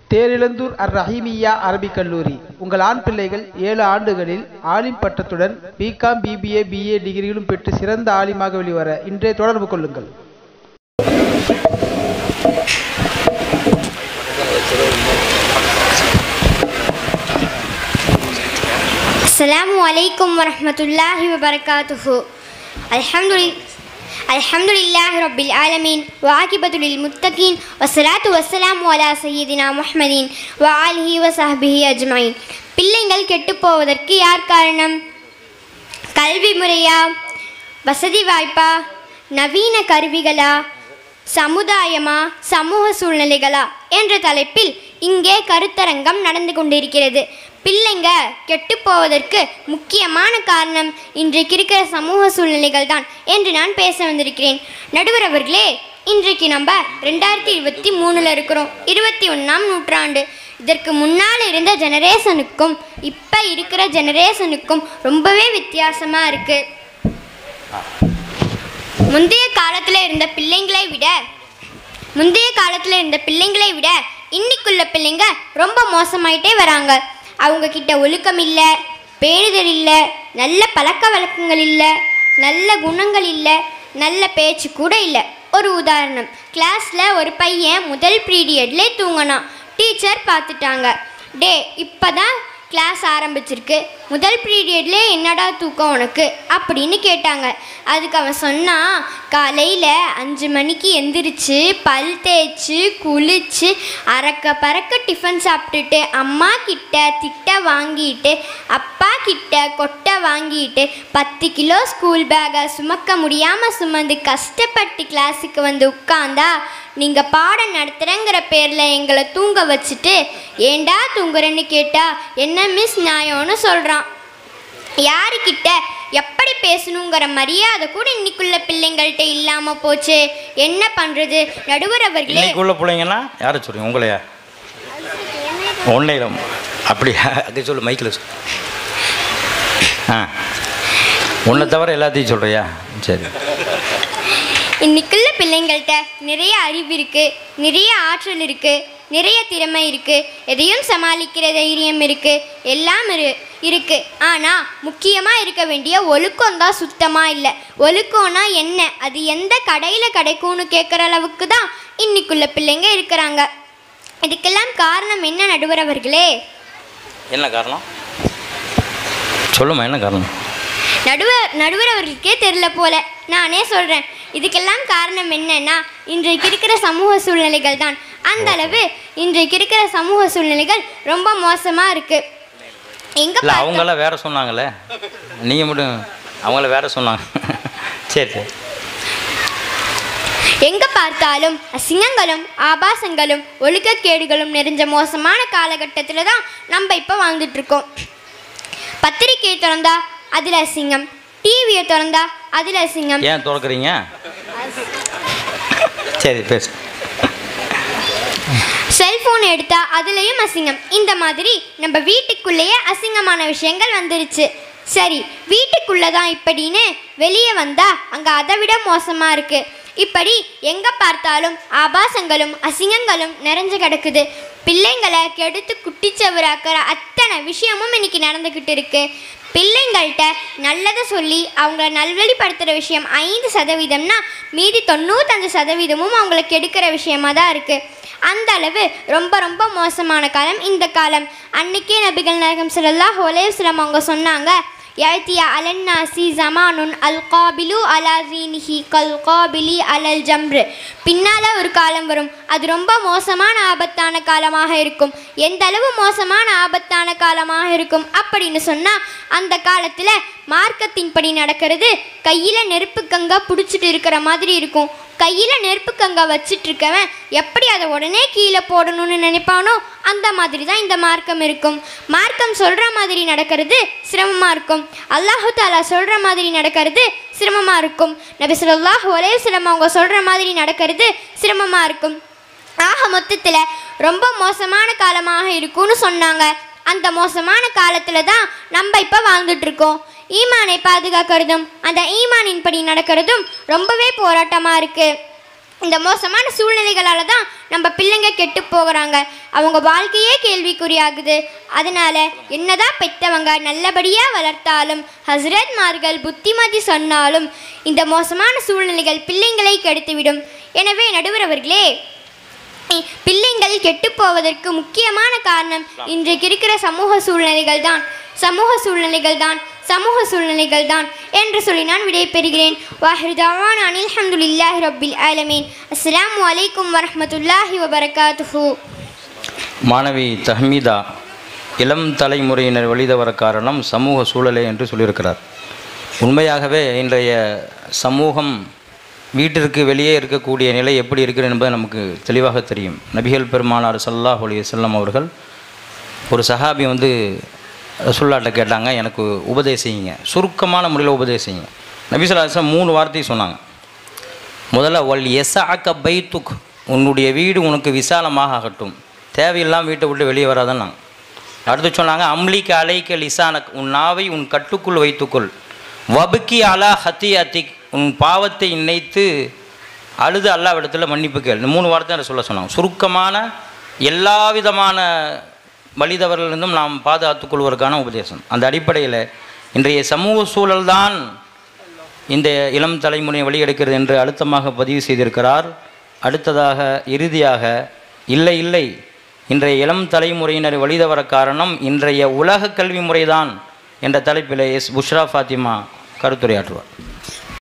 தேரிழந்தூர் அர் ரஹீமியா அரபிக் கல்லூரி உங்கள் ஆண் பிள்ளைகள் ஏழு ஆண்டுகளில் ஆலிம் பட்டத்துடன் பிகாம் பிபிஏ பிஏ டிகிரிகளும் பெற்று சிறந்த ஆலிமாக வெளிவர இன்றே தொடர்பு கொள்ளுங்கள் السلام عليكم ورحمة الله وبركاته الحمد لله الحمد لله رب العالمين وعاقبة للمتقين والصلاة والسلام على سيدنا محمد وآله وصحبه أجمعين பிள்ளைங்கள் கெட்டுப் போவதற்கு யார் காரணம் கல்வி முறையா வசதி வாய்ப்பா நவீன கருவிகளா சமுதாயமா சமூக சூழ்நிலைகளா என்ற தலைப்பில் இங்கே கருத்தரங்கம் நடந்து கொண்டிருக்கிறது பிள்ளைங்க கெட்டுப் போவதற்கு முக்கியமான காரணம் இன்றைக்கு இருக்கிற சமூக சூழ்நிலைகள் தான் என்று நான் பேச வந்திருக்கிறேன் நடுவர் அவர்களே இன்றைக்கு நம்ம ரெண்டாயிரத்தி இருபத்தி மூணில் இருக்கிறோம் இருபத்தி ஒன்றாம் நூற்றாண்டு இதற்கு முன்னால் இருந்த ஜெனரேஷனுக்கும் இப்போ இருக்கிற ஜெனரேஷனுக்கும் ரொம்பவே வித்தியாசமாக இருக்குது முந்தைய காலத்தில் இருந்த பிள்ளைங்களை விட முந்தைய காலத்தில் இருந்த பிள்ளைங்களை விட இன்னைக்குள்ள பிள்ளைங்க ரொம்ப மோசமாயிட்டே வராங்க அவங்க கிட்ட ஒழுக்கம் இல்லை பேணுதல் இல்லை நல்ல பழக்க வழக்கங்கள் இல்லை நல்ல குணங்கள் இல்லை நல்ல பேச்சு கூட இல்லை ஒரு உதாரணம் கிளாஸில் ஒரு பையன் முதல் பீரியட்லே தூங்கினான் டீச்சர் பார்த்துட்டாங்க டே இப்போ தான் கிளாஸ் ஆரம்பிச்சிருக்கு முதல் பீரியட்லே என்னடா தூக்கம் உனக்கு அப்படின்னு கேட்டாங்க அதுக்கு அவன் சொன்னான் காலையில் அஞ்சு மணிக்கு எந்திரிச்சு பல் தேய்ச்சி குளிச்சு அறக்க பறக்க டிஃபன் சாப்பிட்டுட்டு அம்மா கிட்ட திட்ட வாங்கிட்டு அப்பா கிட்ட கொட்டை வாங்கிட்டு பத்து கிலோ ஸ்கூல் பேக்கை சுமக்க முடியாமல் சுமந்து கஷ்டப்பட்டு கிளாஸுக்கு வந்து உட்காந்தா நீங்கள் பாடம் நடத்துகிறேங்கிற பேரில் எங்களை தூங்க வச்சுட்டு ஏண்டா தூங்குறேன்னு கேட்டா என்ன மிஸ் நியாயம்னு சொல்கிறான் யாருக்கிட்ட எப்படி பேசணுங்கிற மரியாதை கூட இன்னைக்குள்ள பிள்ளைங்கள்ட்ட இல்லாமல் போச்சு என்ன பண்ணுறது நடுவர் அவர்களே இன்னைக்கு உள்ள பிள்ளைங்கன்னா யாரை சொல்றீங்க உங்களையா ஒன்னையிலும் அப்படியா அது சொல்லு மைக்கில் சொல்லு ஆ உன்னை தவிர எல்லாத்தையும் சொல்கிறியா சரி இன்னைக்குள்ள பிள்ளைங்கள்ட்ட நிறைய அறிவு இருக்கு நிறைய ஆற்றல் இருக்கு நிறைய திறமை இருக்கு எதையும் சமாளிக்கிற தைரியம் இருக்கு எல்லாம் இரு இருக்கு ஆனா முக்கியமா இருக்க வேண்டிய ஒழுக்கம் தான் சுத்தமா இல்லை ஒழுக்கம்னா என்ன அது எந்த கடையில கிடைக்கும்னு கேட்குற அளவுக்கு தான் இன்னைக்குள்ள பிள்ளைங்க இருக்கிறாங்க இதுக்கெல்லாம் காரணம் என்ன நடுவர் அவர்களே என்ன காரணம் சொல்லுமா என்ன காரணம் நடுவர் நடுவர் அவர்களுக்கே தெரில போல நானே சொல்கிறேன் இதுக்கெல்லாம் காரணம் என்னன்னா இன்றைக்கு இருக்கிற சமூக சூழ்நிலைகள் தான் அந்த அளவு இன்றைக்கு இருக்கிற சமூக சூழ்நிலைகள் ரொம்ப மோசமாக இருக்கு எங்க இல்லை பார்த்தா- அவங்களாம் வேற சொன்னாங்களே நீங்கள் மட்டும் அவங்கள வேற சொன்னாங்க சரி சரி எங்க பார்த்தாலும் அசிங்கங்களும் ஆபாசங்களும் ஒழுக்கக்கேடுகளும் நிறைஞ்ச மோசமான காலகட்டத்தில் தான் நம்ம இப்போ வாழ்ந்துட்டு இருக்கோம் பத்திரிக்கையை திறந்தா அதில் அசிங்கம் டிவியை திறந்தா அதில் அசிங்கம் ஏன் திறக்கிறீங்க சரி பேசு செல்போன் எடுத்தா அதுலேயும் அசிங்கம் இந்த மாதிரி நம்ம வீட்டுக்குள்ளேயே அசிங்கமான விஷயங்கள் வந்துருச்சு சரி வீட்டுக்குள்ளே தான் இப்படின்னு வெளியே வந்தா அங்கே அதை விட மோசமாக இருக்கு இப்படி எங்கே பார்த்தாலும் ஆபாசங்களும் அசிங்கங்களும் நிறைஞ்சு கிடக்குது பிள்ளைங்களை கெடுத்து குட்டிச்சவராக்கிற அத்தனை விஷயமும் இன்னைக்கு நடந்துக்கிட்டு இருக்கு பிள்ளைங்கள்ட்ட நல்லதை சொல்லி அவங்கள நல்வழிப்படுத்துகிற விஷயம் ஐந்து சதவீதம்னா மீதி தொண்ணூத்தஞ்சு சதவீதமும் அவங்கள கெடுக்கிற விஷயமா தான் இருக்குது அந்த அளவு ரொம்ப ரொம்ப மோசமான காலம் இந்த காலம் அன்னைக்கே நபிகள் நாயகம் ஸல்லல்லாஹு அலைஹி வஸல்லம் அவங்க சொன்னாங்க யாத்தியா அலன்னாசி ஜமானுன் அல் காபிலு அலா ஜீனிஹி கல் காபிலி அலல் ஜம்ரு பின்னால் ஒரு காலம் வரும் அது ரொம்ப மோசமான ஆபத்தான காலமாக இருக்கும் எந்த அளவு மோசமான ஆபத்தான காலமாக இருக்கும் அப்படின்னு சொன்னால் அந்த காலத்தில் மார்க்கத்தின்படி நடக்கிறது கையில் நெருப்பு கங்கா பிடிச்சிட்டு இருக்கிற மாதிரி இருக்கும் கையில் நெருப்பு கங்கா வச்சிட்டு இருக்கவன் எப்படி அதை உடனே கீழே போடணும்னு நினைப்பானோ அந்த மாதிரி தான் இந்த மார்க்கம் இருக்கும் மார்க்கம் சொல்கிற மாதிரி நடக்கிறது சிரமமாக இருக்கும் அல்லாஹு தாலா சொல்கிற மாதிரி நடக்கிறது சிரமமாக இருக்கும் நபி ஸல்லல்லாஹு அலைஹி வஸல்லம் அவங்க சொல்கிற மாதிரி நடக்கிறது சிரமமாக இருக்கும் ஆக மொத்தத்தில் ரொம்ப மோசமான காலமாக இருக்கும்னு சொன்னாங்க அந்த மோசமான காலத்தில் தான் நம்ம இப்போ வாழ்ந்துட்டு இருக்கோம் ஈமானை பாதுகாக்கிறதும் அந்த ஈமானின்படி நடக்கிறதும் ரொம்பவே போராட்டமாக இருக்குது இந்த மோசமான சூழ்நிலைகளால தான் நம்ம பிள்ளைங்க கெட்டு போகிறாங்க அவங்க வாழ்க்கையே கேள்விக்குறியாகுது அதனால என்னதான் பெத்தவங்க நல்லபடியாக வளர்த்தாலும் ஹஸ்ரத்மார்கள் புத்திமதி சொன்னாலும் இந்த மோசமான சூழ்நிலைகள் பிள்ளைங்களை கெடுத்துவிடும் எனவே நடுவர் அவர்களே இ- பிள்ளைங்கள் கெட்டுப் போவதற்கு முக்கியமான காரணம் இன்றைக்கு இருக்கிற சமூக சூழ்நிலைகள் தான் சமூக சூழ்நிலைகள் தான் சமூக சூழ்நிலைகள் தான் என்று சொல்லி நான் விடைபெறுகிறேன் வாஹிருதாவான் அனில் ஹம்துலில்லாஹி ரப்பில் ஆலமீன் அஸ்ஸலாமு அலைக்கும் வரஹ்மத்துல்லாஹி வபரகாத்துஹு மாணவி தஹ்மீதா இளம் தலைமுறையினர் வெளிதவர காரணம் சமூக சூழலே என்று சொல்லியிருக்கிறார் உண்மையாகவே இன்றைய சமூகம் வீட்டிற்கு வெளியே இருக்கக்கூடிய நிலை எப்படி இருக்கிறது என்பது நமக்கு தெளிவாக தெரியும் நபிகள் பெருமானார் ஸல்லல்லாஹு அலைஹி வஸல்லம் அவர்கள் ஒரு சஹாபி வந்து ரசுல்லாட்ட கேட்டாங்க எனக்கு உபதேசிங்க சுருக்கமான முறையில் உபதேசிங்க நபிசல்லாசம் மூணு வார்த்தை சொன்னாங்க முதல்ல ஒல் எஸ்ஆக்க பைத்துக் உன்னுடைய வீடு உனக்கு விசாலமாக ஆகட்டும் தேவையில்லாம வீட்டை விட்டு வெளியே வராதன்னா அடுத்து சொன்னாங்க அம்லிக்கு அலைக்க லிசானக் உன் நாவை உன் கட்டுக்குள் வைத்துக்கொள் வபுக்கி அலா ஹத்தி அத்திக் உன் பாவத்தை நினைத்து அழுது அல்லாவிடத்தில் மன்னிப்பு கேள் இந்த மூணு வார்த்தை சொல்ல சொன்னாங்க சுருக்கமான எல்லா விதமான வழிதவர்களிருந்தும் நாம் பாதுகாத்துக் கொள்வதற்கான உபதேசம் அந்த அடிப்படையில் இன்றைய சமூக சூழல்தான் இந்த இளம் தலைமுறையை வெளியெடுக்கிறது என்று அழுத்தமாக பதிவு செய்திருக்கிறார் அடுத்ததாக இறுதியாக இல்லை இல்லை இன்றைய இளம் தலைமுறையினர் வழிதவர காரணம் இன்றைய உலக கல்வி முறைதான் என்ற தலைப்பில் எஸ் புஷ்ரா ஃபாத்திமா கருத்துரையாற்றுவார்